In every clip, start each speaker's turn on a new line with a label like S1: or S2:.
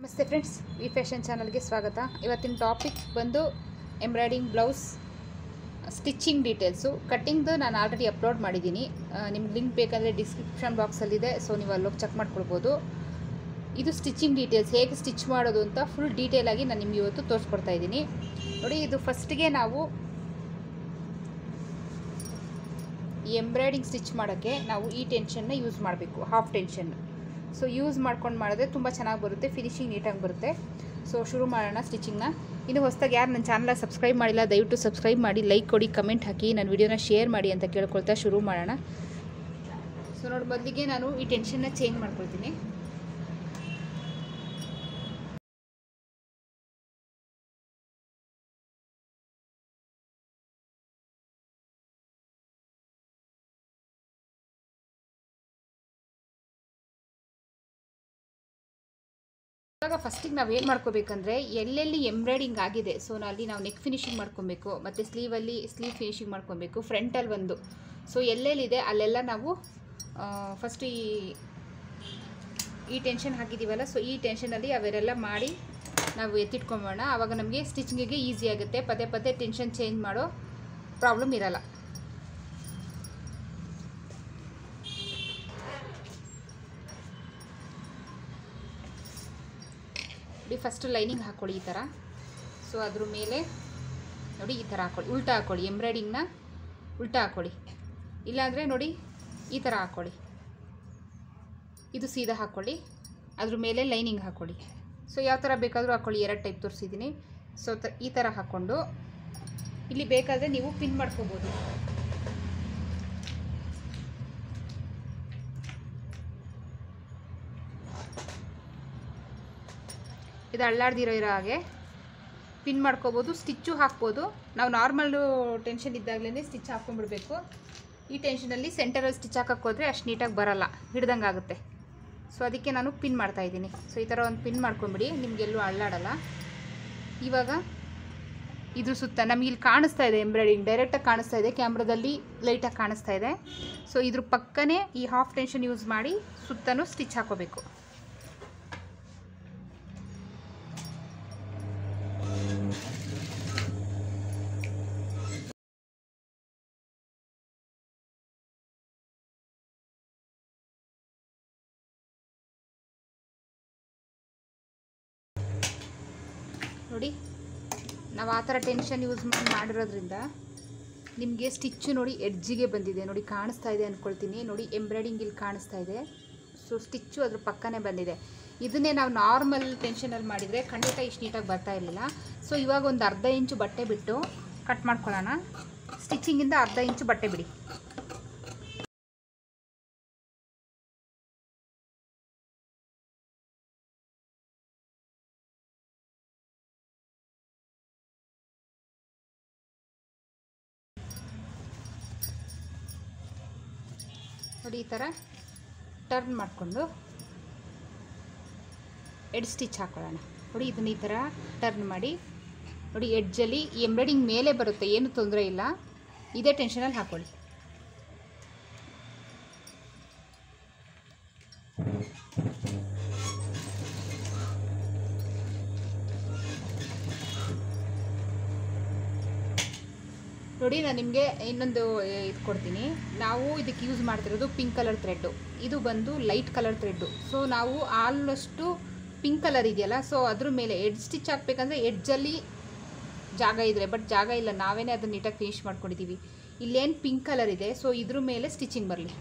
S1: ನಮಸ್ತೆ friends V fashion ಚಾನಲ್ಗೆ ಸ್ವಾಗತ ಇವತ್ತಿನ ಟಾಪಿಕ್ ಬಂದು ಎಂಬ್ರಾಯ್ಡಿಂಗ್ ಬ್ಲೌಸ್ ಸ್ಟಿಚ್ಚಿಂಗ್ ಡೀಟೇಲ್ಸು ಕಟ್ಟಿಂಗ್ದು ನಾನು ಆಲ್ರೆಡಿ ಅಪ್ಲೋಡ್ ಮಾಡಿದ್ದೀನಿ ನಿಮ್ಗೆ ಲಿಂಕ್ ಬೇಕಂದರೆ ಡಿಸ್ಕ್ರಿಪ್ಷನ್ ಬಾಕ್ಸಲ್ಲಿದೆ ಸೊ ನೀವು ಅಲ್ಲೋಗಿ ಚೆಕ್ ಮಾಡ್ಕೊಳ್ಬೋದು ಇದು ಸ್ಟಿಚ್ಚಿಂಗ್ ಡೀಟೇಲ್ಸ್ ಹೇಗೆ ಸ್ಟಿಚ್ ಮಾಡೋದು ಅಂತ ಫುಲ್ ಡೀಟೇಲಾಗಿ ನಾನು ನಿಮ್ಗೆ ಇವತ್ತು ತೋರಿಸ್ಕೊಡ್ತಾ ಇದ್ದೀನಿ ನೋಡಿ ಇದು ಫಸ್ಟಿಗೆ ನಾವು ಈ ಎಂಬ್ರಾಯ್ಡಿಂಗ್ ಸ್ಟಿಚ್ ಮಾಡೋಕ್ಕೆ ನಾವು ಈ ಟೆನ್ಷನ್ನ ಯೂಸ್ ಮಾಡಬೇಕು ಹಾಫ್ ಟೆನ್ಷನ್ ಸೊ ಯೂಸ್ ಮಾಡ್ಕೊಂಡು ಮಾಡಿದ್ರೆ ತುಂಬ ಚೆನ್ನಾಗಿ ಬರುತ್ತೆ ಫಿನಿಶಿಂಗ್ ನೀಟಾಗಿ ಬರುತ್ತೆ ಸೊ ಶುರು ಮಾಡೋಣ ಸ್ಟಿಚಿಂಗ್ನ ಇನ್ನು ಹೊಸ್ದಾಗಿ ಯಾರು ನನ್ನ ಚಾನಲ್ ಸಬ್ಸ್ಕ್ರೈಬ್ ಮಾಡಿಲ್ಲ ದಯವಿಟ್ಟು ಸಬ್ಸ್ಕ್ರೈಬ್ ಮಾಡಿ ಲೈಕ್ ಕೊಡಿ ಕಮೆಂಟ್ ಹಾಕಿ ನನ್ನ ವಿಡಿಯೋನ ಶೇರ್ ಮಾಡಿ ಅಂತ ಕೇಳ್ಕೊಳ್ತಾ ಶುರು ಮಾಡೋಣ ಸೊ ನೋಡಿ ಮೊದಲಿಗೆ ನಾನು ಈ ಟೆನ್ಷನ್ನ ಚೇಂಜ್ ಮಾಡ್ಕೊಳ್ತೀನಿ ಇವಾಗ ಫಸ್ಟಿಗೆ ನಾವು ಏನು ಮಾಡ್ಕೋಬೇಕಂದ್ರೆ ಎಲ್ಲೆಲ್ಲಿ ಎಂಬ್ರಾಯ್ಡಿಂಗ್ ಆಗಿದೆ ಸೊ ಅಲ್ಲಿ ನಾವು ನೆಕ್ ಫಿನಿಶಿಂಗ್ ಮಾಡ್ಕೊಬೇಕು ಮತ್ತು ಸ್ಲೀವಲ್ಲಿ ಸ್ಲೀವ್ ಫಿನಿಶಿಂಗ್ ಮಾಡ್ಕೊಬೇಕು ಫ್ರಂಟಲ್ಲಿ ಒಂದು ಸೊ ಎಲ್ಲೆಲ್ಲಿದೆ ಅಲ್ಲೆಲ್ಲ ನಾವು ಫಸ್ಟ್ ಈ ಈ ಟೆನ್ಷನ್ ಹಾಕಿದ್ದೀವಲ್ಲ ಸೊ ಈ ಟೆನ್ಷನಲ್ಲಿ ಅವೆಲ್ಲ ಮಾಡಿ ನಾವು ಎತ್ತಿಟ್ಕೊಂಬೋಣ ಆವಾಗ ನಮಗೆ ಸ್ಟಿಚಿಂಗಿಗೆ ಈಸಿ ಆಗುತ್ತೆ ಪದೇ ಪದೇ ಟೆನ್ಷನ್ ಚೇಂಜ್ ಮಾಡೋ ಪ್ರಾಬ್ಲಮ್ ಇರಲ್ಲ ನೋಡಿ ಫಸ್ಟ್ ಲೈನಿಂಗ್ ಹಾಕ್ಕೊಳ್ಳಿ ಈ ಥರ ಸೊ ಅದ್ರ ಮೇಲೆ ನೋಡಿ ಈ ಥರ ಹಾಕ್ಕೊಳ್ಳಿ ಉಲ್ಟಾ ಹಾಕ್ಕೊಳ್ಳಿ ಎಂಬ್ರಾಯ್ಡಿಂಗ್ನ ಉಲ್ಟಾ ಹಾಕ್ಕೊಳ್ಳಿ ಇಲ್ಲಾಂದರೆ ನೋಡಿ ಈ ಥರ ಹಾಕ್ಕೊಳ್ಳಿ ಇದು ಸೀದಾ ಹಾಕ್ಕೊಳ್ಳಿ ಅದ್ರ ಮೇಲೆ ಲೈನಿಂಗ್ ಹಾಕ್ಕೊಳ್ಳಿ ಸೊ ಯಾವ ಥರ ಬೇಕಾದರೂ ಹಾಕ್ಕೊಳ್ಳಿ ಎರಡು ಟೈಪ್ ತೋರಿಸಿದ್ದೀನಿ ಸೊ ತ ಈ ಥರ ಹಾಕ್ಕೊಂಡು ಇಲ್ಲಿ ಬೇಕಾದರೆ ನೀವು ಪಿನ್ ಮಾಡ್ಕೋಬೋದು ಇದು ಅಳ್ಳಾಡ್ದಿರೋ ಇರೋ ಹಾಗೆ ಪಿನ್ ಮಾಡ್ಕೋಬೋದು ಸ್ಟಿಚ್ಚು ಹಾಕ್ಬೋದು ನಾವು ನಾರ್ಮಲ್ಲು ಟೆನ್ಷನ್ ಇದ್ದಾಗಲೇ ಸ್ಟಿಚ್ ಹಾಕ್ಕೊಂಡ್ಬಿಡ್ಬೇಕು ಈ ಟೆನ್ಷನಲ್ಲಿ ಸೆಂಟರಲ್ಲಿ ಸ್ಟಿಚ್ ಹಾಕಕ್ಕೆ ಹೋದರೆ ಅಷ್ಟು ನೀಟಾಗಿ ಬರಲ್ಲ ಹಿಡ್ದಂಗೆ ಆಗುತ್ತೆ ಸೊ ಅದಕ್ಕೆ ನಾನು ಪಿನ್ ಮಾಡ್ತಾ ಇದ್ದೀನಿ ಸೊ ಈ ಥರ ಒಂದು ಪಿನ್ ಮಾಡ್ಕೊಂಬಿಡಿ ನಿಮಗೆಲ್ಲೂ ಅಳ್ಳಾಡಲ್ಲ ಇವಾಗ ಇದ್ರ ಸುತ್ತ ನಮಗೆ ಇಲ್ಲಿ ಕಾಣಿಸ್ತಾ ಇದೆ ಎಂಬ್ರಾಯ್ಡಿಂಗ್ ಡೈರೆಕ್ಟಾಗಿ ಕಾಣಿಸ್ತಾ ಇದೆ ಕ್ಯಾಮ್ರಾದಲ್ಲಿ ಲೈಟಾಗಿ ಕಾಣಿಸ್ತಾ ಇದೆ ಸೊ ಇದ್ರ ಪಕ್ಕನೇ ಈ ಹಾಫ್ ಟೆನ್ಷನ್ ಯೂಸ್ ಮಾಡಿ ಸುತ್ತನೂ ಸ್ಟಿಚ್ ಹಾಕೋಬೇಕು ನೋಡಿ ನಾವು ಆ ಥರ ಟೆನ್ಷನ್ ಯೂಸ್ ಮಾಡಿ ಮಾಡಿರೋದ್ರಿಂದ ನಿಮಗೆ ಸ್ಟಿಚ್ಚು ನೋಡಿ ಎಡ್ಜಿಗೆ ಬಂದಿದೆ ನೋಡಿ ಕಾಣಿಸ್ತಾ ಇದೆ ಅಂದ್ಕೊಳ್ತೀನಿ ನೋಡಿ ಎಂಬ್ರಾಯ್ಡಿಂಗ್ ಇಲ್ಲಿ ಕಾಣಿಸ್ತಾ ಇದೆ ಸೊ ಸ್ಟಿಚ್ಚು ಅದ್ರ ಪಕ್ಕನೇ ಬಂದಿದೆ ಇದನ್ನೇ ನಾವು ನಾರ್ಮಲ್ ಟೆನ್ಷನಲ್ಲಿ ಮಾಡಿದರೆ ಖಂಡಿತ ಇಷ್ಟು ನೀಟಾಗಿ ಬರ್ತಾ ಇರಲಿಲ್ಲ ಸೊ ಇವಾಗ ಒಂದು ಅರ್ಧ ಇಂಚು ಬಟ್ಟೆ ಬಿಟ್ಟು ಕಟ್ ಮಾಡ್ಕೊಳ್ಳೋಣ ಸ್ಟಿಚಿಂಗಿಂದ ಅರ್ಧ ಇಂಚು ಬಟ್ಟೆ ಬಿಡಿ ನೋಡಿ ಈ ಥರ ಟರ್ನ್ ಮಾಡಿಕೊಂಡು ಎಡ್ ಸ್ಟಿಚ್ ಹಾಕೊಳ್ಳೋಣ ನೋಡಿ ಇದನ್ನ ಈ ಥರ ಟರ್ನ್ ಮಾಡಿ ನೋಡಿ ಎಡ್ಜಲ್ಲಿ ಈ ಎಂಬ್ರಾಯ್ಡಿಂಗ್ ಮೇಲೆ ಬರುತ್ತೆ ಏನು ತೊಂದರೆ ಇಲ್ಲ ಇದೇ ಟೆನ್ಷನಲ್ಲಿ ಹಾಕ್ಕೊಳ್ಳಿ ನೋಡಿ ನಾನು ನಿಮಗೆ ಇನ್ನೊಂದು ಇದು ಕೊಡ್ತೀನಿ ನಾವು ಇದಕ್ಕೆ ಯೂಸ್ ಮಾಡ್ತಿರೋದು ಪಿಂಕ್ ಕಲರ್ ಥ್ರೆಡ್ಡು ಇದು ಬಂದು ಲೈಟ್ ಕಲರ್ ಥ್ರೆಡ್ಡು ಸೊ ನಾವು ಆಲ್ಮೋಸ್ಟು ಪಿಂಕ್ ಕಲರ್ ಇದೆಯಲ್ಲ ಸೊ ಅದ್ರ ಮೇಲೆ ಎಡ್ ಸ್ಟಿಚ್ ಹಾಕ್ಬೇಕಂದ್ರೆ ಎಡ್ಜಲ್ಲಿ ಜಾಗ ಇದ್ರೆ ಬಟ್ ಜಾಗ ಇಲ್ಲ ನಾವೇ ಅದನ್ನ ನೀಟಾಗಿ ಫಿನಿಶ್ ಮಾಡ್ಕೊಂಡಿದ್ದೀವಿ ಇಲ್ಲೇನು ಪಿಂಕ್ ಕಲರ್ ಇದೆ ಸೊ ಇದ್ರ ಮೇಲೆ ಸ್ಟಿಚಿಂಗ್ ಬರಲಿ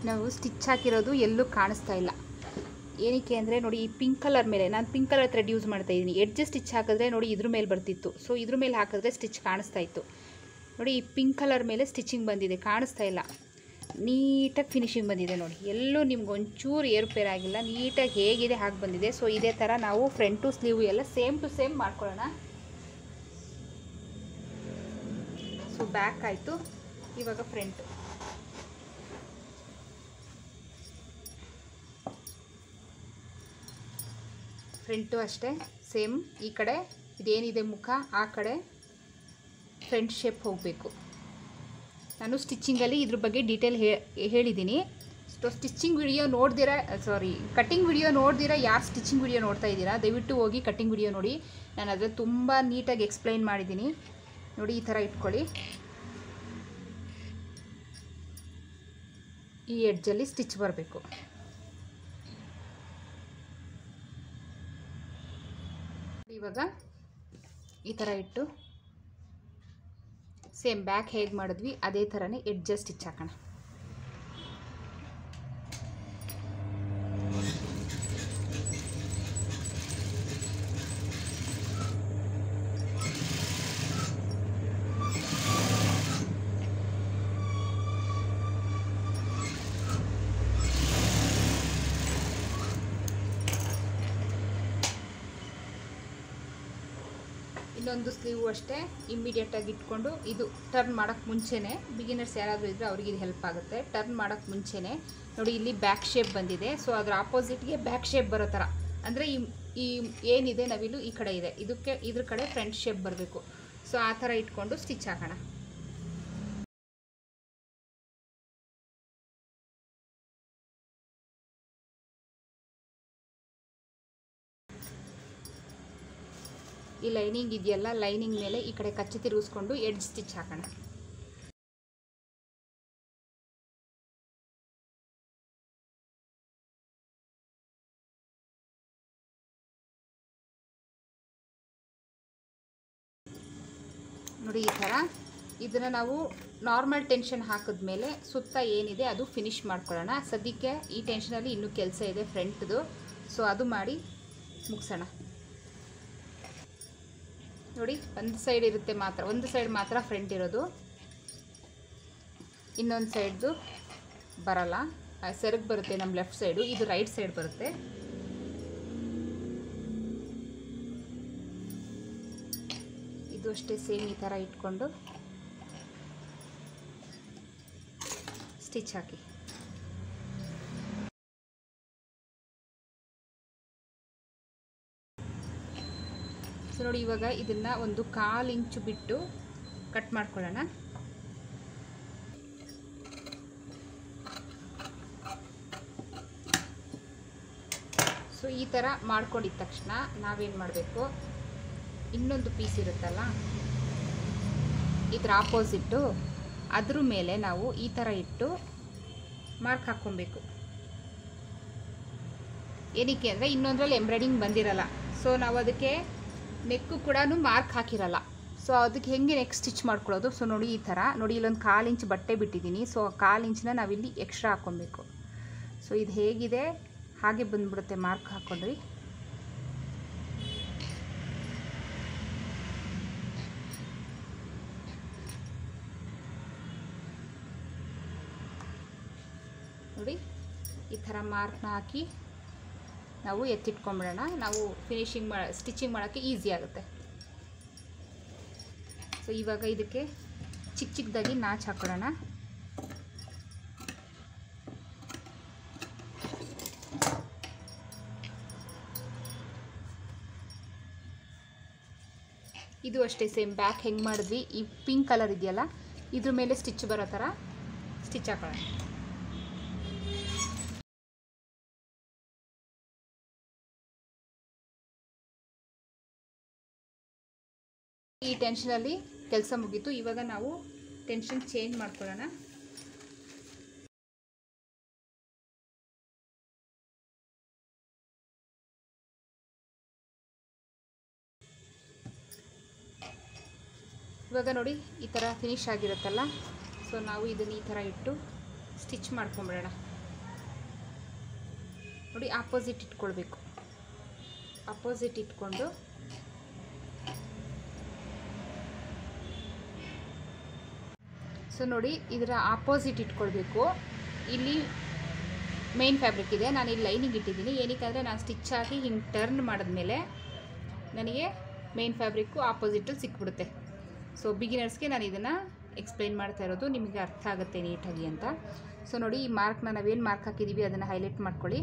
S1: ನಾವು ಸ್ಟಿಚ್ ಹಾಕಿರೋದು ಎಲ್ಲೂ ಕಾಣಿಸ್ತಾ ಇಲ್ಲ ಏನಕ್ಕೆ ಅಂದರೆ ನೋಡಿ ಈ ಪಿಂಕ್ ಕಲರ್ ಮೇಲೆ ನಾನು ಪಿಂಕ್ ಕಲರ್ ಥ್ರೆಡ್ ಯೂಸ್ ಮಾಡ್ತಾ ಇದ್ದೀನಿ ಎಡ್ಜ್ ಸ್ಟಿಚ್ ಹಾಕಿದ್ರೆ ನೋಡಿ ಇದ್ರ ಮೇಲೆ ಬರ್ತಿತ್ತು ಸೊ ಇದ್ರ ಮೇಲೆ ಹಾಕಿದ್ರೆ ಸ್ಟಿಚ್ ಕಾಣಿಸ್ತಾ ಇತ್ತು ನೋಡಿ ಈ ಪಿಂಕ್ ಕಲರ್ ಮೇಲೆ ಸ್ಟಿಚಿಂಗ್ ಬಂದಿದೆ ಕಾಣಿಸ್ತಾ ಇಲ್ಲ ನೀಟಾಗಿ ಫಿನಿಶಿಂಗ್ ಬಂದಿದೆ ನೋಡಿ ಎಲ್ಲೂ ನಿಮ್ಗೆ ಒಂಚೂರು ಏರುಪೇರು ಆಗಿಲ್ಲ ನೀಟಾಗಿ ಹೇಗಿದೆ ಹಾಗೆ ಬಂದಿದೆ ಸೊ ಇದೇ ಥರ ನಾವು ಫ್ರಂಟ್ ಟು ಸ್ಲೀವ್ ಎಲ್ಲ ಸೇಮ್ ಟು ಸೇಮ್ ಮಾಡ್ಕೊಳ್ಳೋಣ ಸೊ ಬ್ಯಾಕ್ ಆಯಿತು ಇವಾಗ ಫ್ರಂಟು ಫ್ರಂಟು ಅಷ್ಟೇ ಸೇಮ್ ಈ ಕಡೆ ಇದೇನಿದೆ ಮುಖ ಆ ಕಡೆ ಫ್ರಂಟ್ ಶೇಪ್ ಹೋಗಬೇಕು ನಾನು ಸ್ಟಿಚ್ಚಿಂಗಲ್ಲಿ ಇದ್ರ ಬಗ್ಗೆ ಡೀಟೇಲ್ ಹೇಳಿದ್ದೀನಿ ಸೊ ಸ್ಟಿಚ್ಚಿಂಗ್ ವಿಡಿಯೋ ನೋಡ್ದಿರ ಸಾರಿ ಕಟ್ಟಿಂಗ್ ವಿಡಿಯೋ ನೋಡ್ದಿರ ಯಾರು ಸ್ಟಿಚ್ಚಿಂಗ್ ವಿಡಿಯೋ ನೋಡ್ತಾ ಇದ್ದೀರಾ ದಯವಿಟ್ಟು ಹೋಗಿ ಕಟ್ಟಿಂಗ್ ವಿಡಿಯೋ ನೋಡಿ ನಾನು ಅದ್ರಲ್ಲಿ ತುಂಬ ನೀಟಾಗಿ ಎಕ್ಸ್ಪ್ಲೈನ್ ಮಾಡಿದ್ದೀನಿ ನೋಡಿ ಈ ಥರ ಇಟ್ಕೊಳ್ಳಿ ಈ ಎಡ್ಜಲ್ಲಿ ಸ್ಟಿಚ್ ಬರಬೇಕು ಇವಾಗ ಈ ಥರ ಇಟ್ಟು ಸೇಮ್ ಬ್ಯಾಕ್ ಹೇಗೆ ಮಾಡಿದ್ವಿ ಅದೇ ಥರನೇ ಎಡ್ಜ ಸ್ಟಿಚ್ ಹಾಕೋಣ ಇನ್ನೊಂದು ಸ್ಲೀವು ಅಷ್ಟೇ ಇಮ್ಮಿಡಿಯೇಟಾಗಿ ಇಟ್ಕೊಂಡು ಇದು ಟರ್ನ್ ಮಾಡೋಕ್ಕೆ ಮುಂಚೆನೇ ಬಿಗಿನರ್ಸ್ ಯಾರಾದರೂ ಇದ್ದರೆ ಅವ್ರಿಗೆ ಇದು ಹೆಲ್ಪ್ ಆಗುತ್ತೆ ಟರ್ನ್ ಮಾಡೋಕ್ಕೆ ಮುಂಚೆನೇ ನೋಡಿ ಇಲ್ಲಿ ಬ್ಯಾಕ್ ಶೇಪ್ ಬಂದಿದೆ ಸೊ ಅದರ ಆಪೋಸಿಟ್ಗೆ ಬ್ಯಾಕ್ ಶೇಪ್ ಬರೋ ಥರ ಅಂದರೆ ಈ ಈ ಏನಿದೆ ನವಿಲು ಈ ಕಡೆ ಇದೆ ಇದಕ್ಕೆ ಇದ್ರ ಕಡೆ ಫ್ರಂಟ್ ಶೇಪ್ ಬರಬೇಕು ಸೊ ಆ ಥರ ಇಟ್ಕೊಂಡು ಸ್ಟಿಚ್ ಹಾಕೋಣ ಈ ಲೈನಿಂಗ್ ಇದೆಯಲ್ಲ ಲೈನಿಂಗ್ ಮೇಲೆ ಈ ಕಡೆ ಕಚ್ಚಿ ತಿರುಗಿಸ್ಕೊಂಡು ಎಡ್ಜ್ ಸ್ಟಿಚ್ ಹಾಕೋಣ ನೋಡಿ ಈ ಥರ ಇದನ್ನು ನಾವು ನಾರ್ಮಲ್ ಟೆನ್ಷನ್ ಹಾಕಿದ್ಮೇಲೆ ಸುತ್ತ ಏನಿದೆ ಅದು ಫಿನಿಶ್ ಮಾಡ್ಕೊಳ್ಳೋಣ ಸದ್ಯಕ್ಕೆ ಈ ಟೆನ್ಷನಲ್ಲಿ ಇನ್ನೂ ಕೆಲಸ ಇದೆ ಫ್ರಂಟ್ದು ಸೊ ಅದು ಮಾಡಿ ಮುಗಿಸೋಣ ನೋಡಿ ಒಂದು ಸೈಡ್ ಇರುತ್ತೆ ಮಾತ್ರ ಒಂದು ಸೈಡ್ ಮಾತ್ರ ಫ್ರಂಟ್ ಇರೋದು ಇನ್ನೊಂದು ಸೈಡ್ದು ಬರಲ್ಲ ಸೆರಗ್ ಬರುತ್ತೆ ನಮ್ಮ ಲೆಫ್ಟ್ ಸೈಡು ಇದು ರೈಟ್ ಸೈಡ್ ಬರುತ್ತೆ ಇದು ಅಷ್ಟೇ ಸೇಮ್ ಈ ಥರ ಇಟ್ಕೊಂಡು ಸ್ಟಿಚ್ ಹಾಕಿ ಸೊ ನೋಡಿ ಇವಾಗ ಇದನ್ನು ಒಂದು ಕಾಲು ಇಂಚು ಬಿಟ್ಟು ಕಟ್ ಮಾಡ್ಕೊಳ್ಳೋಣ ಸೊ ಈ ಥರ ಮಾಡ್ಕೊಂಡಿದ ತಕ್ಷಣ ನಾವೇನು ಮಾಡಬೇಕು ಇನ್ನೊಂದು ಪೀಸ್ ಇರುತ್ತಲ್ಲ ಇದ್ರ ಆಪೋಸಿಟ್ಟು ಅದ್ರ ಮೇಲೆ ನಾವು ಈ ಥರ ಇಟ್ಟು ಮಾರ್ಕ್ ಹಾಕ್ಕೊಬೇಕು ಏನಕ್ಕೆ ಅಂದರೆ ಇನ್ನೊಂದರಲ್ಲಿ ಎಂಬ್ರಾಯ್ಡಿಂಗ್ ಬಂದಿರಲ್ಲ ಸೊ ನಾವು ಅದಕ್ಕೆ ನೆಕ್ಕು ಕೂಡ ಮಾರ್ಕ್ ಹಾಕಿರಲ್ಲ ಸೊ ಅದಕ್ಕೆ ಹೆಂಗೆ ನೆಕ್ ಸ್ಟಿಚ್ ಮಾಡ್ಕೊಳ್ಳೋದು ಸೊ ನೋಡಿ ಈ ಥರ ನೋಡಿ ಇಲ್ಲೊಂದು ಕಾಲು ಇಂಚ್ ಬಟ್ಟೆ ಬಿಟ್ಟಿದ್ದೀನಿ ಸೊ ಆ ಕಾಲು ಇಂಚನ್ನ ನಾವಿಲ್ಲಿ ಎಕ್ಸ್ಟ್ರಾ ಹಾಕ್ಕೊಬೇಕು ಸೊ ಇದು ಹೇಗಿದೆ ಹಾಗೆ ಬಂದ್ಬಿಡುತ್ತೆ ಮಾರ್ಕ್ ಹಾಕ್ಕೊಂಡ್ರಿ ನೋಡಿ ಈ ಥರ ಮಾರ್ಕ್ನ ಹಾಕಿ ನಾವು ಎತ್ತಿಟ್ಕೊಂಬಿಡೋಣ ನಾವು ಫಿನಿಶಿಂಗ್ ಮಾಡ ಸ್ಟಿಚಿಂಗ್ ಮಾಡೋಕ್ಕೆ ಈಸಿ ಆಗುತ್ತೆ ಸೊ ಇವಾಗ ಇದಕ್ಕೆ ಚಿಕ್ಕ ಚಿಕ್ಕದಾಗಿ ನಾಚ್ ಹಾಕೊಳ್ಳೋಣ ಇದು ಅಷ್ಟೇ ಸೇಮ್ ಬ್ಯಾಕ್ ಹೆಂಗೆ ಮಾಡಿದ್ವಿ ಈ ಪಿಂಕ್ ಕಲರ್ ಇದೆಯಲ್ಲ ಇದ್ರ ಮೇಲೆ ಸ್ಟಿಚ್ ಬರೋ ಥರ ಸ್ಟಿಚ್ ಹಾಕೊಳ್ಳೋಣ ಈ ಟೆನ್ಷನಲ್ಲಿ ಕೆಲಸ ಮುಗೀತು ಇವಾಗ ನಾವು ಟೆನ್ಷನ್ ಚೇಂಜ್ ಮಾಡ್ಕೊಳ್ಳೋಣ ಇವಾಗ ನೋಡಿ ಈ ಥರ ಫಿನಿಶ್ ಆಗಿರುತ್ತಲ್ಲ ಸೊ ನಾವು ಇದನ್ನು ಈ ಥರ ಇಟ್ಟು ಸ್ಟಿಚ್ ಮಾಡ್ಕೊಂಬಿಡೋಣ ನೋಡಿ ಆಪೋಸಿಟ್ ಇಟ್ಕೊಳ್ಬೇಕು ಅಪೋಸಿಟ್ ಇಟ್ಕೊಂಡು ಸೊ ನೋಡಿ ಇದರ ಆಪೋಸಿಟ್ ಇಟ್ಕೊಳ್ಬೇಕು ಇಲ್ಲಿ ಮೇನ್ ಫ್ಯಾಬ್ರಿಕ್ ಇದೆ ನಾನು ಇಲ್ಲಿ ಲೈನಿಂಗ್ ಇಟ್ಟಿದ್ದೀನಿ ಏನಕ್ಕೆ ಅಂದರೆ ನಾನು ಸ್ಟಿಚ್ ಹಾಕಿ ಹಿಂಗೆ ಟರ್ನ್ ಮಾಡಿದ್ಮೇಲೆ ನನಗೆ ಮೇನ್ ಫ್ಯಾಬ್ರಿಕ್ಕು ಆಪೋಸಿಟಲ್ಲಿ ಸಿಕ್ಬಿಡುತ್ತೆ ಸೊ ಬಿಗಿನರ್ಸ್ಗೆ ನಾನು ಇದನ್ನು ಎಕ್ಸ್ಪ್ಲೈನ್ ಮಾಡ್ತಾ ಇರೋದು ನಿಮಗೆ ಅರ್ಥ ಆಗುತ್ತೆ ನೀಟಾಗಿ ಅಂತ ಸೊ ನೋಡಿ ಈ ಮಾರ್ಕ್ನ ನಾವೇನು ಮಾರ್ಕ್ ಹಾಕಿದ್ದೀವಿ ಅದನ್ನು ಹೈಲೈಟ್ ಮಾಡ್ಕೊಳ್ಳಿ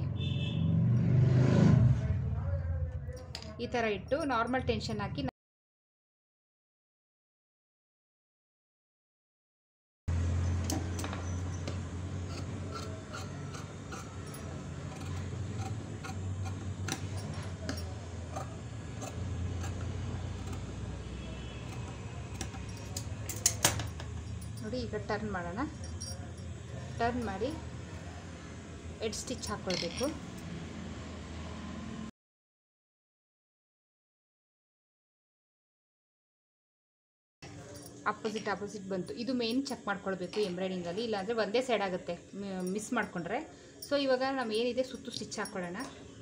S1: ಈ ಥರ ಇಟ್ಟು ನಾರ್ಮಲ್ ಟೆನ್ಷನ್ ಹಾಕಿ ನೋಡಿ ಈಗ ಟರ್ನ್ ಮಾಡೋಣ ಟರ್ನ್ ಮಾಡಿ ಎಡ್ ಸ್ಟಿಚ್ ಹಾಕ್ಕೊಳ್ಬೇಕು ಅಪೋಸಿಟ್ ಅಪೋಸಿಟ್ ಬಂತು ಇದು ಮೇನ್ ಚೆಕ್ ಮಾಡ್ಕೊಳ್ಬೇಕು ಎಂಬ್ರಾಯ್ಡಿಂಗಲ್ಲಿ ಇಲ್ಲಾಂದರೆ ಒಂದೇ ಸೈಡ್ ಆಗುತ್ತೆ ಮಿಸ್ ಮಾಡಿಕೊಂಡ್ರೆ ಸೊ ಇವಾಗ ನಾವು ಏನಿದೆ ಸುತ್ತು ಸ್ಟಿಚ್ ಹಾಕ್ಕೊಳ್ಳೋಣ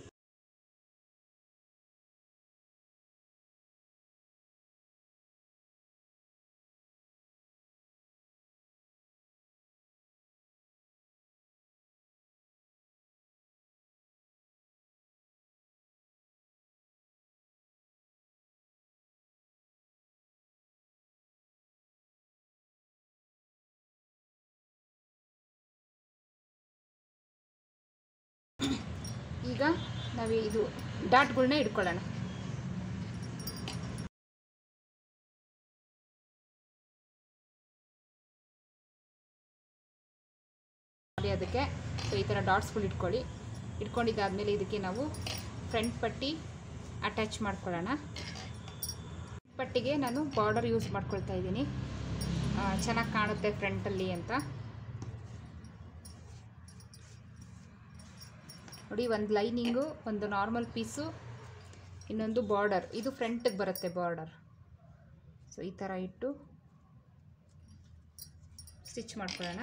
S1: ಈಗ ನಾವು ಇದು ಡಾಟ್ಗಳ್ನ ಇಟ್ಕೊಳ್ಳೋಣ ನೋಡಿ ಅದಕ್ಕೆ ಸೊ ಈ ಥರ ಡಾಟ್ಸ್ಗಳು ಇಟ್ಕೊಳ್ಳಿ ಇಟ್ಕೊಂಡಿದ್ದಾದಮೇಲೆ ಇದಕ್ಕೆ ನಾವು ಫ್ರಂಟ್ ಪಟ್ಟಿ ಅಟ್ಯಾಚ್ ಮಾಡ್ಕೊಳ್ಳೋಣ ಪಟ್ಟಿಗೆ ನಾನು ಬಾರ್ಡರ್ ಯೂಸ್ ಮಾಡ್ಕೊಳ್ತಾ ಇದ್ದೀನಿ ಚೆನ್ನಾಗಿ ಕಾಣುತ್ತೆ ಫ್ರಂಟಲ್ಲಿ ಅಂತ ನೋಡಿ ಒಂದು ಲೈನಿಂಗು ಒಂದು ನಾರ್ಮಲ್ ಪೀಸು ಇನ್ನೊಂದು ಬಾರ್ಡರ್ ಇದು ಫ್ರಂಟಿಗೆ ಬರುತ್ತೆ ಬಾರ್ಡರ್ ಸೊ ಈ ಥರ ಇಟ್ಟು ಸ್ಟಿಚ್ ಮಾಡ್ಕೊಳ್ಳೋಣ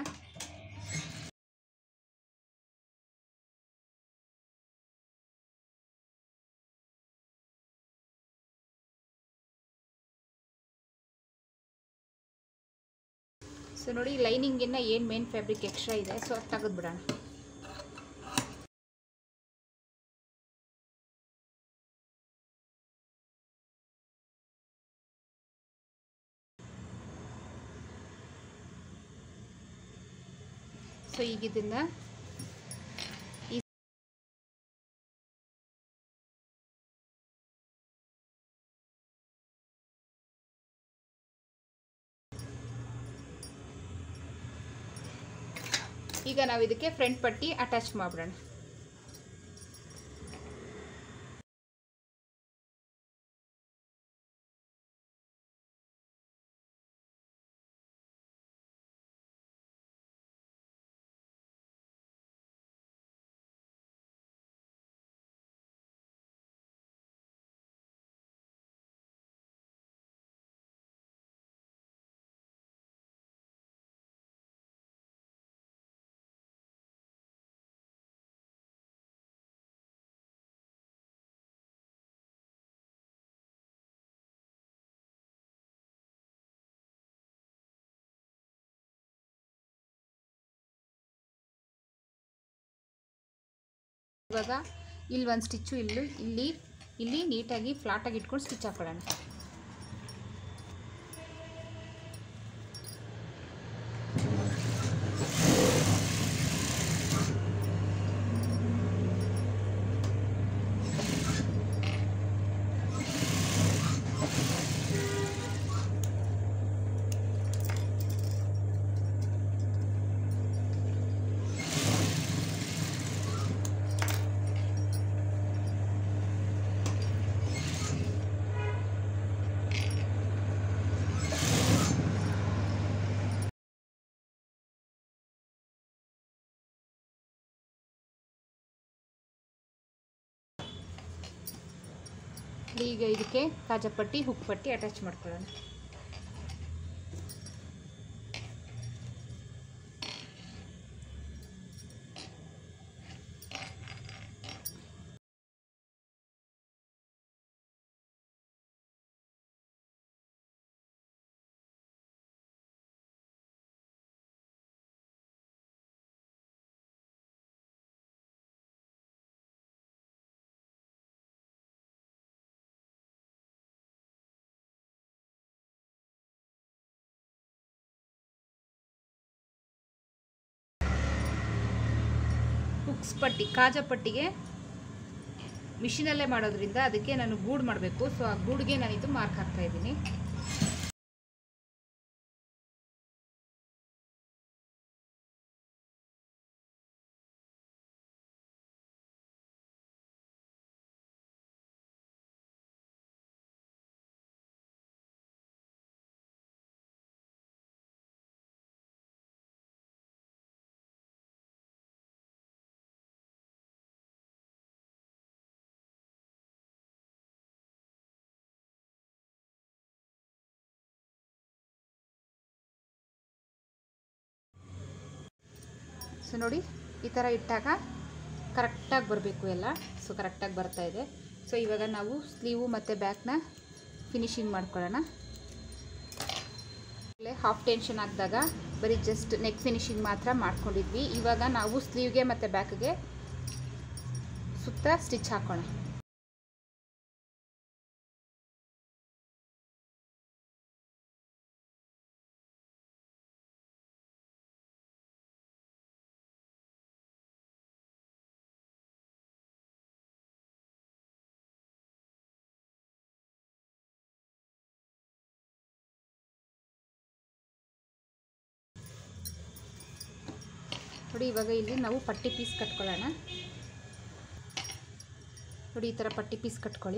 S1: ಸೊ ನೋಡಿ ಲೈನಿಂಗಿನ ಏನು ಮೇನ್ ಫ್ಯಾಬ್ರಿಕ್ ಎಕ್ಸ್ಟ್ರಾ ಇದೆ ಸೊ ಅದು ತೆಗೆದ್ಬಿಡೋಣ ಸೊ ಈಗ ಇದನ್ನು ಈ ಈಗ ನಾವು ಇದಕ್ಕೆ ಫ್ರಂಟ್ ಪಟ್ಟಿ ಅಟ್ಯಾಚ್ ಮಾಡ್ಬಿಡೋಣ ಇವಾಗ ಇಲ್ಲಿ ಒಂದು ಸ್ಟಿಚ್ಚು ಇಲ್ಲಿ ಇಲ್ಲಿ ಇಲ್ಲಿ ನೀಟಾಗಿ ಫ್ಲಾಟಾಗಿ ಇಟ್ಕೊಂಡು ಸ್ಟಿಚ್ ಹಾಕೊಳ್ಳೋಣ ಈಗ ಇದಕ್ಕೆ ಕಾಜಪಟ್ಟಿ ಹುಕ್ ಪಟ್ಟಿ ಅಟ್ಯಾಚ್ ಮಾಡ್ಕೊಳ್ಳೋಣ ಬಾಕ್ಸ್ ಪಟ್ಟಿ ಕಾಜಾ ಪಟ್ಟಿಗೆ ಮಿಷಿನಲ್ಲೇ ಮಾಡೋದ್ರಿಂದ ಅದಕ್ಕೆ ನಾನು ಗೂಡು ಮಾಡಬೇಕು ಸೊ ಆ ಗೂಡಿಗೆ ನಾನಿದು ಮಾರ್ಕ್ ಹಾಕ್ತಾ ಇದ್ದೀನಿ ಸೊ ನೋಡಿ ಈ ಥರ ಇಟ್ಟಾಗ ಕರೆಕ್ಟಾಗಿ ಬರಬೇಕು ಎಲ್ಲ ಸೊ ಕರೆಕ್ಟಾಗಿ ಬರ್ತಾ ಇದೆ ಸೊ ಇವಾಗ ನಾವು ಸ್ಲೀವು ಮತ್ತು ಬ್ಯಾಕ್ನ ಫಿನಿಶಿಂಗ್ ಮಾಡ್ಕೊಳ್ಳೋಣ ಹಾಫ್ ಟೆನ್ಷನ್ ಹಾಕಿದಾಗ ಬರೀ ಜಸ್ಟ್ ನೆಕ್ ಫಿನಿಶಿಂಗ್ ಮಾತ್ರ ಮಾಡ್ಕೊಂಡಿದ್ವಿ ಇವಾಗ ನಾವು ಸ್ಲೀವ್ಗೆ ಮತ್ತು ಬ್ಯಾಕ್ಗೆ ಸುತ್ತ ಸ್ಟಿಚ್ ಹಾಕೋಣ ನೋಡಿ ಇವಾಗ ಇಲ್ಲಿ ನಾವು ಪಟ್ಟಿ ಪೀಸ್ ಕಟ್ಕೊಳ್ಳೋಣ ನೋಡಿ ಈ ಥರ ಪಟ್ಟಿ ಪೀಸ್ ಕಟ್ಕೊಳ್ಳಿ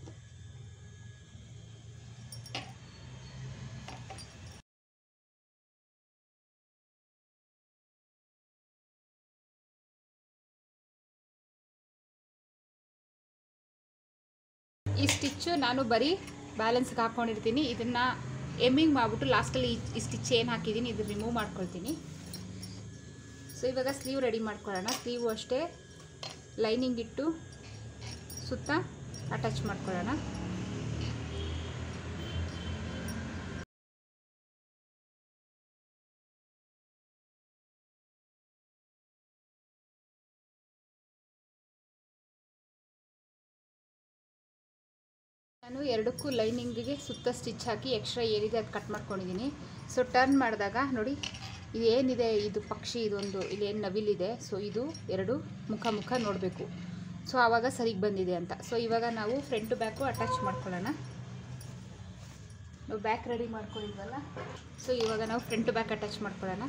S1: ಈ ಸ್ಟಿಚ್ಚು ನಾನು ಬರೀ ಬ್ಯಾಲೆನ್ಸ್ಗೆ ಹಾಕ್ಕೊಂಡಿರ್ತೀನಿ ಇದನ್ನು ಎಮ್ಮಿಂಗ್ ಮಾಡಿಬಿಟ್ಟು ಲಾಸ್ಟಲ್ಲಿ ಈ ಸ್ಟಿಚ್ ಏನು ಹಾಕಿದ್ದೀನಿ ಇದು ರಿಮೂವ್ ಮಾಡ್ಕೊಳ್ತೀನಿ ಸೊ ಇವಾಗ ಸ್ಲೀವ್ ರೆಡಿ ಮಾಡ್ಕೊಳ್ಳೋಣ ಸ್ಲೀವು ಅಷ್ಟೇ ಲೈನಿಂಗ್ ಇಟ್ಟು ಸುತ್ತ ಅಟ್ಯಾಚ್ ಮಾಡ್ಕೊಳ್ಳೋಣ ನಾನು ಎರಡಕ್ಕೂ ಲೈನಿಂಗಿಗೆ ಸುತ್ತ ಸ್ಟಿಚ್ ಹಾಕಿ ಎಕ್ಸ್ಟ್ರಾ ಏನಿದೆ ಅದು ಕಟ್ ಮಾಡ್ಕೊಂಡಿದ್ದೀನಿ ಸೊ ಟರ್ನ್ ಮಾಡಿದಾಗ ನೋಡಿ ಇದು ಏನಿದೆ ಇದು ಪಕ್ಷಿ ಇದೊಂದು ಇಲ್ಲೇನು ನವಿಲಿದೆ ಸೊ ಇದು ಎರಡು ಮುಖ ಮುಖ ನೋಡಬೇಕು ಸೊ ಆವಾಗ ಸರಿಗೆ ಬಂದಿದೆ ಅಂತ ಸೊ ಇವಾಗ ನಾವು ಫ್ರಂಟು ಬ್ಯಾಕು ಅಟ್ಯಾಚ್ ಮಾಡ್ಕೊಳ್ಳೋಣ ನಾವು ಬ್ಯಾಕ್ ರೆಡಿ ಮಾಡ್ಕೊಂಡಿದ್ವಲ್ಲ ಸೊ ಇವಾಗ ನಾವು ಫ್ರಂಟು ಬ್ಯಾಕ್ ಅಟ್ಯಾಚ್ ಮಾಡ್ಕೊಳ್ಳೋಣ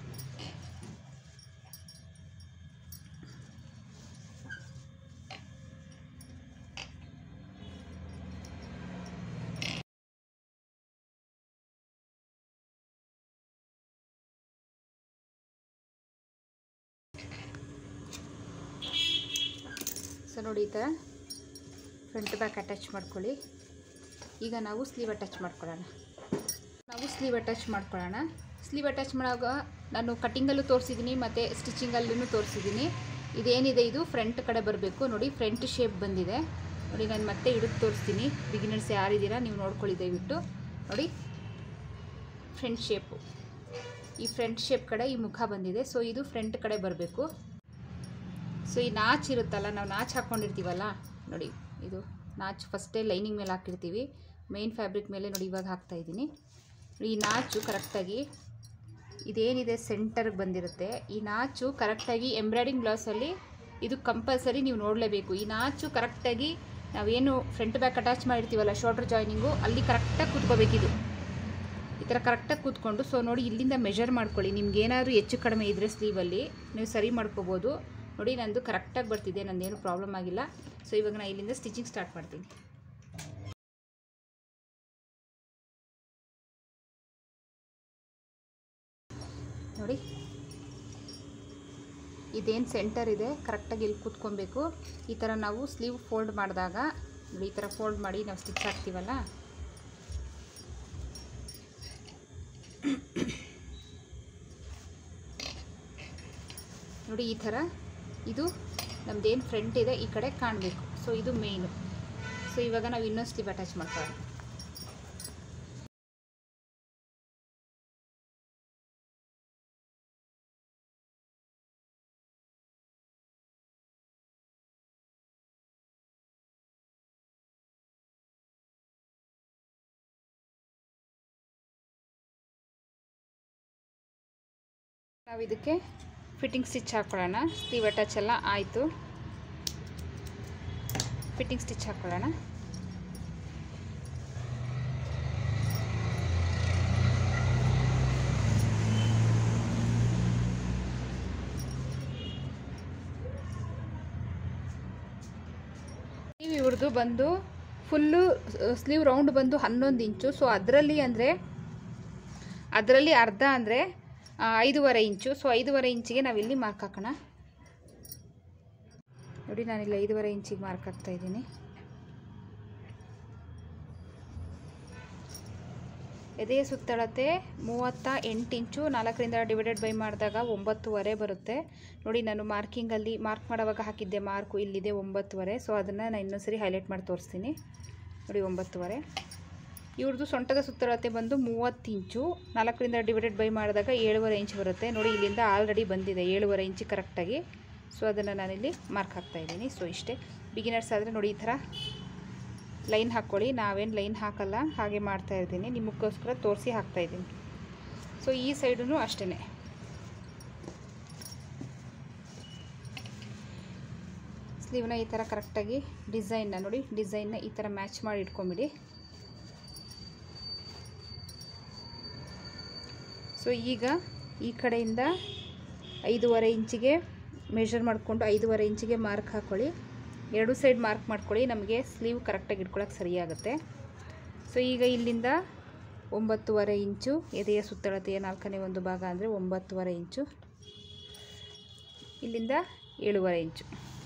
S1: ಸೊ ನೋಡಿ ಈ ಥರ ಫ್ರಂಟ್ ಬ್ಯಾಕ್ ಅಟ್ಯಾಚ್ ಮಾಡ್ಕೊಳ್ಳಿ ಈಗ ನಾವು ಸ್ಲೀವ್ ಅಟ್ಯಾಚ್ ಮಾಡ್ಕೊಳ್ಳೋಣ ನಾವು ಸ್ಲೀವ್ ಅಟ್ಯಾಚ್ ಮಾಡ್ಕೊಳ್ಳೋಣ ಸ್ಲೀವ್ ಅಟ್ಯಾಚ್ ಮಾಡುವಾಗ ನಾನು ಕಟ್ಟಿಂಗಲ್ಲೂ ತೋರಿಸಿದ್ದೀನಿ ಮತ್ತು ಸ್ಟಿಚಿಂಗಲ್ಲೂ ತೋರಿಸಿದ್ದೀನಿ ಇದೇನಿದೆ ಇದು ಫ್ರಂಟ್ ಕಡೆ ಬರಬೇಕು ನೋಡಿ ಫ್ರಂಟ್ ಶೇಪ್ ಬಂದಿದೆ ನೋಡಿ ನಾನು ಮತ್ತೆ ಹಿಡಿದು ತೋರಿಸ್ತೀನಿ ಬಿಗಿನರ್ಸ್ ಯಾರಿದ್ದೀರಾ ನೀವು ನೋಡ್ಕೊಳ್ಳಿ ದಯವಿಟ್ಟು ನೋಡಿ ಫ್ರಂಟ್ ಶೇಪು ಈ ಫ್ರಂಟ್ ಶೇಪ್ ಕಡೆ ಈ ಮುಖ ಬಂದಿದೆ ಸೊ ಇದು ಫ್ರಂಟ್ ಕಡೆ ಬರಬೇಕು ಸೊ ಈ ನಾಚ್ ಇರುತ್ತಲ್ಲ ನಾವು ನಾಚ್ ಹಾಕ್ಕೊಂಡಿರ್ತೀವಲ್ಲ ನೋಡಿ ಇದು ನಾಚ್ ಫಸ್ಟೇ ಲೈನಿಂಗ್ ಮೇಲೆ ಹಾಕಿರ್ತೀವಿ ಮೇನ್ ಫ್ಯಾಬ್ರಿಕ್ ಮೇಲೆ ನೋಡಿ ಇವಾಗ ಹಾಕ್ತಾ ಇದ್ದೀನಿ ಈ ನಾಚು ಕರೆಕ್ಟಾಗಿ ಇದೇನಿದೆ ಸೆಂಟರ್ಗೆ ಬಂದಿರುತ್ತೆ ಈ ನಾಚು ಕರೆಕ್ಟಾಗಿ ಎಂಬ್ರಾಯ್ಡಿಂಗ್ ಬ್ಲೌಸಲ್ಲಿ ಇದು ಕಂಪಲ್ಸರಿ ನೀವು ನೋಡಲೇಬೇಕು ಈ ನಾಚು ಕರೆಕ್ಟಾಗಿ ನಾವೇನು ಫ್ರಂಟ್ ಬ್ಯಾಕ್ ಅಟ್ಯಾಚ್ ಮಾಡಿರ್ತೀವಲ್ಲ ಶೋಲ್ಡ್ರ್ ಜಾಯ್ನಿಂಗು ಅಲ್ಲಿ ಕರೆಕ್ಟಾಗಿ ಕೂತ್ಕೋಬೇಕಿದು ಈ ಥರ ಕರೆಕ್ಟಾಗಿ ಕೂತ್ಕೊಂಡು ಸೊ ನೋಡಿ ಇಲ್ಲಿಂದ ಮೆಷರ್ ಮಾಡ್ಕೊಳ್ಳಿ ನಿಮ್ಗೆ ಏನಾದರೂ ಹೆಚ್ಚು ಕಡಿಮೆ ಇದ್ದರೆ ಸ್ಲೀವಲ್ಲಿ ನೀವು ಸರಿ ಮಾಡ್ಕೋಬೋದು ನೋಡಿ ನಂದು ಕರೆಕ್ಟಾಗಿ ಬರ್ತಿದೆ ನಂದೇನು ಪ್ರಾಬ್ಲಮ್ ಆಗಿಲ್ಲ ಸೊ ಇವಾಗ ನಾನು ಇಲ್ಲಿಂದ ಸ್ಟಿಚಿಂಗ್ ಸ್ಟಾರ್ಟ್ ಮಾಡ್ತೀನಿ ನೋಡಿ ಇದೇನು ಸೆಂಟರ್ ಇದೆ ಕರೆಕ್ಟಾಗಿ ಇಲ್ಲಿ ಕೂತ್ಕೊಬೇಕು ಈ ಥರ ನಾವು ಸ್ಲೀವ್ ಫೋಲ್ಡ್ ಮಾಡಿದಾಗ ನೋಡಿ ಈ ಥರ ಫೋಲ್ಡ್ ಮಾಡಿ ನಾವು ಸ್ಟಿಚ್ ಹಾಕ್ತೀವಲ್ಲ ನೋಡಿ ಈ ಥರ ಇದು ನಮ್ದೇನು ಫ್ರಂಟ್ ಇದೆ ಈ ಕಡೆ ಕಾಣಬೇಕು ಸೊ ಇದು ಮೇಯ್ನು ಸೊ ಇವಾಗ ನಾವು ಇನ್ನೊಂದು ಸ್ಲೀವ್ ಅಟ್ಯಾಚ್ ಮಾಡ್ಕೊಳ್ಳೋಣ ನಾವು ಇದಕ್ಕೆ ಫಿಟ್ಟಿಂಗ್ ಸ್ಟಿಚ್ ಹಾಕ್ಕೊಳ್ಳೋಣ ಸ್ಲೀವ್ ಅಟ್ಯಾಚ್ ಎಲ್ಲ ಆಯಿತು ಫಿಟ್ಟಿಂಗ್ ಸ್ಟಿಚ್ ಹಾಕ್ಕೊಳ್ಳೋಣ ಸ್ಲೀವ್ ಇವ್ರದ್ದು ಬಂದು ಫುಲ್ಲು ಸ್ಲೀವ್ ರೌಂಡ್ ಬಂದು ಹನ್ನೊಂದು ಇಂಚು ಸೊ ಅದರಲ್ಲಿ ಅಂದರೆ ಅದರಲ್ಲಿ ಅರ್ಧ ಅಂದರೆ ಐದೂವರೆ ಇಂಚು ಸೊ ಐದೂವರೆ ಇಂಚಿಗೆ ನಾವಿಲ್ಲಿ ಮಾರ್ಕ್ ಹಾಕೋಣ ನೋಡಿ ನಾನಿಲ್ಲಿ ಐದೂವರೆ ಇಂಚಿಗೆ ಮಾರ್ಕ್ ಹಾಕ್ತಾ ಇದ್ದೀನಿ ಎದೆಯ ಸುತ್ತಳತೆ ಮೂವತ್ತ ಎಂಟು ಇಂಚು ನಾಲ್ಕರಿಂದ ಡಿವೈಡೆಡ್ ಬೈ ಮಾಡಿದಾಗ ಒಂಬತ್ತುವರೆ ಬರುತ್ತೆ ನೋಡಿ ನಾನು ಮಾರ್ಕಿಂಗಲ್ಲಿ ಮಾರ್ಕ್ ಮಾಡೋವಾಗ ಹಾಕಿದ್ದೆ ಮಾರ್ಕು ಇಲ್ಲಿದೆ ಒಂಬತ್ತುವರೆ ಸೊ ಅದನ್ನು ನಾನು ಇನ್ನೊಂದ್ಸರಿ ಹೈಲೈಟ್ ಮಾಡಿ ತೋರಿಸ್ತೀನಿ ನೋಡಿ ಒಂಬತ್ತುವರೆ ಇವ್ರದ್ದು ಸೊಂಟದ ಸುತ್ತಳತೆ ಬಂದು ಮೂವತ್ತು ಇಂಚು ನಾಲ್ಕರಿಂದ ಡಿವೈಡೆಡ್ ಬೈ ಮಾಡಿದಾಗ ಏಳುವರೆ ಇಂಚ್ ಬರುತ್ತೆ ನೋಡಿ ಇಲ್ಲಿಂದ ಆಲ್ರೆಡಿ ಬಂದಿದೆ ಏಳುವರೆ ಇಂಚು ಕರೆಕ್ಟಾಗಿ ಸೊ ಅದನ್ನು ನಾನಿಲ್ಲಿ ಮಾರ್ಕ್ ಹಾಕ್ತಾ ಇದ್ದೀನಿ ಸೊ ಇಷ್ಟೇ ಬಿಗಿನರ್ಸ್ ಆದರೆ ನೋಡಿ ಈ ಥರ ಲೈನ್ ಹಾಕ್ಕೊಳ್ಳಿ ನಾವೇನು ಲೈನ್ ಹಾಕಲ್ಲ ಹಾಗೆ ಮಾಡ್ತಾ ಇದ್ದೀನಿ ನಿಮಗೋಸ್ಕರ ತೋರಿಸಿ ಹಾಕ್ತಾ ಇದ್ದೀನಿ ಸೊ ಈ ಸೈಡೂ ಅಷ್ಟೇ ಸ್ಲೀವ್ನ ಈ ಥರ ಕರೆಕ್ಟಾಗಿ ಡಿಸೈನ್ನ ನೋಡಿ ಡಿಸೈನ್ನ ಈ ಥರ ಮ್ಯಾಚ್ ಮಾಡಿ ಇಟ್ಕೊಂಬಿಡಿ ಸೊ ಈಗ ಈ ಕಡೆಯಿಂದ ಐದೂವರೆ ಇಂಚಿಗೆ ಮೆಷರ್ ಮಾಡಿಕೊಂಡು ಐದೂವರೆ ಇಂಚಿಗೆ ಮಾರ್ಕ್ ಹಾಕ್ಕೊಳ್ಳಿ ಎರಡು ಸೈಡ್ ಮಾರ್ಕ್ ಮಾಡ್ಕೊಳ್ಳಿ ನಮಗೆ ಸ್ಲೀವ್ ಕರೆಕ್ಟಾಗಿ ಇಟ್ಕೊಳ್ಳೋಕೆ ಸರಿಯಾಗುತ್ತೆ ಸೊ ಈಗ ಇಲ್ಲಿಂದ ಒಂಬತ್ತುವರೆ ಇಂಚು ಎದೆಯ ಸುತ್ತಳತೆಯ ನಾಲ್ಕನೇ ಒಂದು ಭಾಗ ಅಂದರೆ ಒಂಬತ್ತುವರೆ ಇಂಚು ಇಲ್ಲಿಂದ ಏಳುವರೆ ಇಂಚು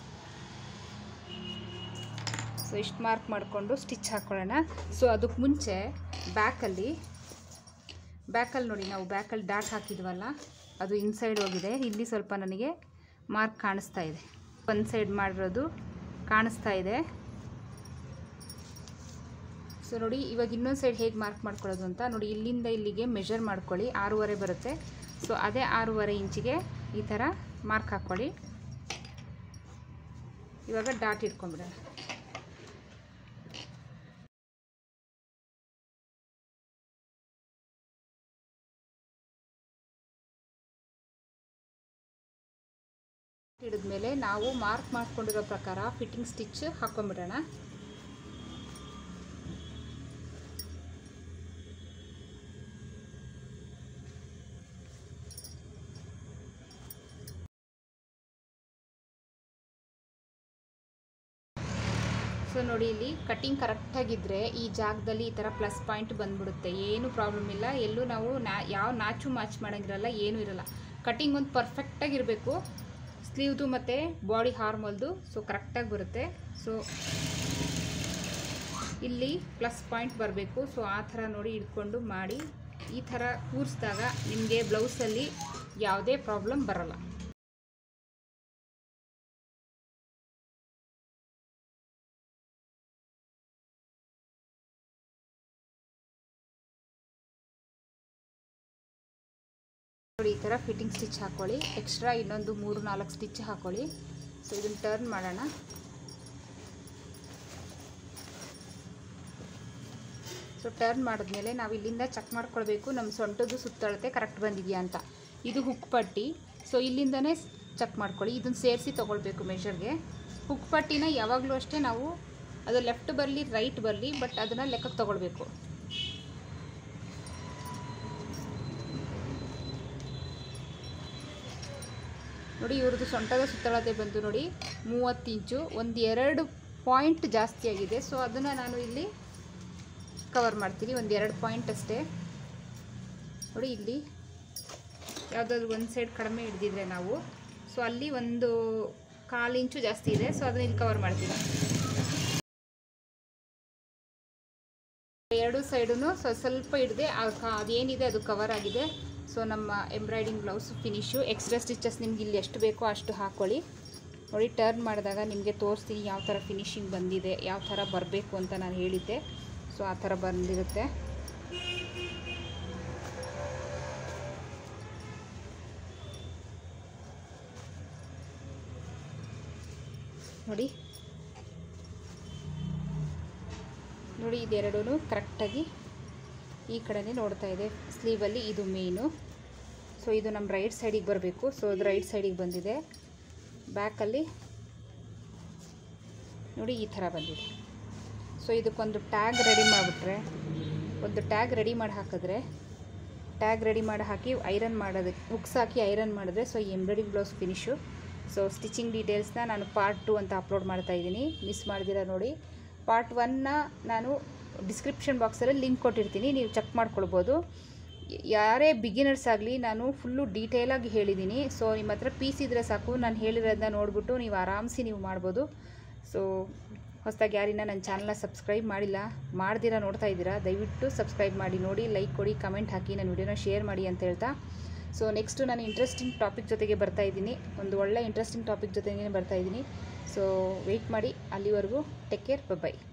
S1: ಸೊ ಇಷ್ಟು ಮಾರ್ಕ್ ಮಾಡಿಕೊಂಡು ಸ್ಟಿಚ್ ಹಾಕ್ಕೊಳ್ಳೋಣ ಸೊ ಅದಕ್ಕೆ ಮುಂಚೆ ಬ್ಯಾಕಲ್ಲಿ ಬ್ಯಾಕಲ್ಲಿ ನೋಡಿ ನಾವು ಬ್ಯಾಕಲ್ಲಿ ಡಾಟ್ ಹಾಕಿದ್ವಲ್ಲ ಅದು ಇನ್ಸೈಡ್ ಹೋಗಿದೆ ಇಲ್ಲಿ ಸ್ವಲ್ಪ ನನಗೆ ಮಾರ್ಕ್ ಕಾಣಿಸ್ತಾ ಇದೆ ಒಂದು ಸೈಡ್ ಮಾಡಿರೋದು ಕಾಣಿಸ್ತಾ ಇದೆ ಸೊ ನೋಡಿ ಇವಾಗ ಇನ್ನೊಂದು ಸೈಡ್ ಹೇಗೆ ಮಾರ್ಕ್ ಮಾಡ್ಕೊಳ್ಳೋದು ಅಂತ ನೋಡಿ ಇಲ್ಲಿಂದ ಇಲ್ಲಿಗೆ ಮೆಷರ್ ಮಾಡ್ಕೊಳ್ಳಿ ಆರೂವರೆ ಬರುತ್ತೆ ಸೊ ಅದೇ ಆರೂವರೆ ಇಂಚಿಗೆ ಈ ಥರ ಮಾರ್ಕ್ ಹಾಕ್ಕೊಳ್ಳಿ ಇವಾಗ ಡಾಟ್ ಇಟ್ಕೊಂಡ್ಬಿಡೋಣ ಹಿಡಿದ್ಮೇಲೆ ನಾವು ಮಾರ್ಕ್ ಮಾಡ್ಕೊಂಡಿರೋ ಪ್ರಕಾರ ಫಿಟ್ಟಿಂಗ್ ಸ್ಟಿಚ್ ಹಾಕೊಂಡ್ಬಿಡೋಣ ಸೊ ನೋಡಿ ಇಲ್ಲಿ ಕಟ್ಟಿಂಗ್ ಕರೆಕ್ಟಾಗಿದ್ದರೆ ಈ ಜಾಗದಲ್ಲಿ ಈ ಥರ ಪ್ಲಸ್ ಪಾಯಿಂಟ್ ಬಂದ್ಬಿಡುತ್ತೆ ಏನು ಪ್ರಾಬ್ಲಮ್ ಇಲ್ಲ ಎಲ್ಲೂ ನಾವು ನಾ ಯಾವ ನಾಚು ಮಾಚ್ ಮಾಡೋಂಗಿರಲ್ಲ ಏನೂ ಇರಲ್ಲ ಕಟ್ಟಿಂಗ್ ಒಂದು ಪರ್ಫೆಕ್ಟಾಗಿರಬೇಕು ಸ್ಲೀವ್ದು ಮತ್ತು ಬಾಡಿ ಹಾರ್ಮಲ್ದು ಸೊ ಕರೆಕ್ಟಾಗಿ ಬರುತ್ತೆ ಸೊ ಇಲ್ಲಿ ಪ್ಲಸ್ ಪಾಯಿಂಟ್ ಬರಬೇಕು ಸೊ ಆ ಥರ ನೋಡಿ ಇಟ್ಕೊಂಡು ಮಾಡಿ ಈ ಥರ ಕೂರಿಸಿದಾಗ ನಿಮಗೆ ಬ್ಲೌಸಲ್ಲಿ ಯಾವುದೇ ಪ್ರಾಬ್ಲಮ್ ಬರಲ್ಲ ನೋಡಿ ಈ ಥರ ಫಿಟ್ಟಿಂಗ್ ಸ್ಟಿಚ್ ಹಾಕ್ಕೊಳ್ಳಿ ಎಕ್ಸ್ಟ್ರಾ ಇನ್ನೊಂದು ಮೂರು ನಾಲ್ಕು ಸ್ಟಿಚ್ ಹಾಕ್ಕೊಳ್ಳಿ ಸೊ ಇದನ್ನು ಟರ್ನ್ ಮಾಡೋಣ ಸೊ ಟರ್ನ್ ಮಾಡಿದ್ಮೇಲೆ ನಾವು ಇಲ್ಲಿಂದ ಚೆಕ್ ಮಾಡ್ಕೊಳ್ಬೇಕು ನಮ್ಮ ಸೊಂಟದ್ದು ಸುತ್ತಳತೆ ಕರೆಕ್ಟ್ ಬಂದಿದೆಯಾ ಅಂತ ಇದು ಹುಕ್ ಪಟ್ಟಿ ಸೊ ಇಲ್ಲಿಂದನೇ ಚೆಕ್ ಮಾಡ್ಕೊಳ್ಳಿ ಇದನ್ನು ಸೇರಿಸಿ ತೊಗೊಳ್ಬೇಕು ಮೆಷರ್ಗೆ ಹುಕ್ ಪಟ್ಟಿನ ಯಾವಾಗಲೂ ಅಷ್ಟೇ ನಾವು ಅದು ಲೆಫ್ಟ್ ಬರಲಿ ರೈಟ್ ಬರಲಿ ಬಟ್ ಅದನ್ನು ಲೆಕ್ಕಕ್ಕೆ ತೊಗೊಳ್ಬೇಕು ನೋಡಿ ಇವ್ರದ್ದು ಸೊಂಟದ ಸುತ್ತಳತೆ ಬಂದು ನೋಡಿ ಮೂವತ್ತು ಇಂಚು ಒಂದು ಎರಡು ಪಾಯಿಂಟ್ ಜಾಸ್ತಿ ಆಗಿದೆ ಸೊ ಅದನ್ನು ನಾನು ಇಲ್ಲಿ ಕವರ್ ಮಾಡ್ತೀನಿ ಒಂದು ಎರಡು ಪಾಯಿಂಟ್ ಅಷ್ಟೇ ನೋಡಿ ಇಲ್ಲಿ ಯಾವುದಾದ್ರು ಒಂದು ಸೈಡ್ ಕಡಿಮೆ ಹಿಡ್ದಿದ್ರೆ ನಾವು ಸೊ ಅಲ್ಲಿ ಒಂದು ಕಾಲು ಇಂಚು ಜಾಸ್ತಿ ಇದೆ ಸೊ ಅದನ್ನ ಇಲ್ಲಿ ಕವರ್ ಮಾಡ್ತೀನಿ ಎರಡು ಸೈಡೂ ಸ್ವಲ್ಪ ಹಿಡ್ದೆ ಅದೇನಿದೆ ಅದು ಕವರ್ ಆಗಿದೆ ಸೊ ನಮ್ಮ embroidering blouse finish extra stitches ನಿಮ್ಗೆ ಇಲ್ಲಿ ಎಷ್ಟು ಬೇಕೋ ಅಷ್ಟು ಹಾಕ್ಕೊಳ್ಳಿ ನೋಡಿ ಟರ್ನ್ ಮಾಡಿದಾಗ ನಿಮಗೆ ತೋರಿಸ್ತೀನಿ ಯಾವ ಥರ ಫಿನಿಶಿಂಗ್ ಬಂದಿದೆ ಯಾವ ಥರ ಬರಬೇಕು ಅಂತ ನಾನು ಹೇಳಿದ್ದೆ ಸೊ ಆ ಥರ ಬಂದಿರುತ್ತೆ ನೋಡಿ ನೋಡಿ ಇದೆರಡೂ ಕರೆಕ್ಟಾಗಿ ಈ ಕಡೆನೇ ನೋಡ್ತಾ ಇದೆ ಸ್ಲೀವಲ್ಲಿ ಇದು ಮೇನು ಸೊ ಇದು ನಮ್ಮ ರೈಟ್ ಸೈಡಿಗೆ ಬರಬೇಕು ಸೊ ಅದು ರೈಟ್ ಸೈಡಿಗೆ ಬಂದಿದೆ ಬ್ಯಾಕಲ್ಲಿ ನೋಡಿ ಈ ಥರ ಬಂದಿದೆ ಸೊ ಇದಕ್ಕೊಂದು ಟ್ಯಾಗ್ ರೆಡಿ ಮಾಡಿಬಿಟ್ರೆ ಒಂದು ಟ್ಯಾಗ್ ರೆಡಿ ಮಾಡಿ ಹಾಕಿದ್ರೆ ಟ್ಯಾಗ್ ರೆಡಿ ಮಾಡಿ ಹಾಕಿ ಐರನ್ ಮಾಡೋದಕ್ಕೆ ಹುಕ್ಸ್ ಹಾಕಿ ಐರನ್ ಮಾಡಿದ್ರೆ ಸೊ ಈ embroidering blouse finish so stitching ಡೀಟೇಲ್ಸ್ನ ನಾನು ಪಾರ್ಟ್ ಟು ಅಂತ ಅಪ್ಲೋಡ್ ಮಾಡ್ತಾ ಇದ್ದೀನಿ ಮಿಸ್ ಮಾಡ್ದಿರ ನೋಡಿ ಪಾರ್ಟ್ ಒನ್ನ ನಾನು ಡಿಸ್ಕ್ರಿಪ್ಷನ್ ಬಾಕ್ಸಲ್ಲಿ ಲಿಂಕ್ ಕೊಟ್ಟಿರ್ತೀನಿ ನೀವು ಚೆಕ್ ಮಾಡ್ಕೊಳ್ಬೋದು ಯಾರೇ ಬಿಗಿನರ್ಸ್ ಆಗಲಿ ನಾನು ಫುಲ್ಲು ಡೀಟೇಲಾಗಿ ಹೇಳಿದ್ದೀನಿ ಸೊ ನಿಮ್ಮ ಹತ್ರ ಪೀಸ್ ಇದ್ದರೆ ಸಾಕು ನಾನು ಹೇಳಿರೋದನ್ನ ನೋಡಿಬಿಟ್ಟು ನೀವು ಆರಾಮ್ಸಿ ನೀವು ಮಾಡ್ಬೋದು ಸೊ ಹೊಸದಾಗಿ ಯಾರಿನ ನನ್ನ ಚಾನಲ್ನ ಸಬ್ಸ್ಕ್ರೈಬ್ ಮಾಡಿಲ್ಲ ಮಾಡ್ದಿರಾ ನೋಡ್ತಾ ಇದ್ದೀರಾ ದಯವಿಟ್ಟು ಸಬ್ಸ್ಕ್ರೈಬ್ ಮಾಡಿ ನೋಡಿ ಲೈಕ್ ಕೊಡಿ ಕಮೆಂಟ್ ಹಾಕಿ ನನ್ನ ವಿಡಿಯೋನ ಶೇರ್ ಮಾಡಿ ಅಂತ ಹೇಳ್ತಾ ಸೊ ನೆಕ್ಸ್ಟು ನಾನು ಇಂಟ್ರೆಸ್ಟಿಂಗ್ ಟಾಪಿಕ್ ಜೊತೆಗೆ ಬರ್ತಾ ಇದ್ದೀನಿ ಒಂದು ಒಳ್ಳೆ ಇಂಟ್ರೆಸ್ಟಿಂಗ್ ಟಾಪಿಕ್ ಜೊತೆಗೆ ಬರ್ತಾ ಇದ್ದೀನಿ ಸೊ ವೆಯ್ಟ್ ಮಾಡಿ ಅಲ್ಲಿವರೆಗೂ ಟೇಕ್ ಕೇರ್ ಬೈ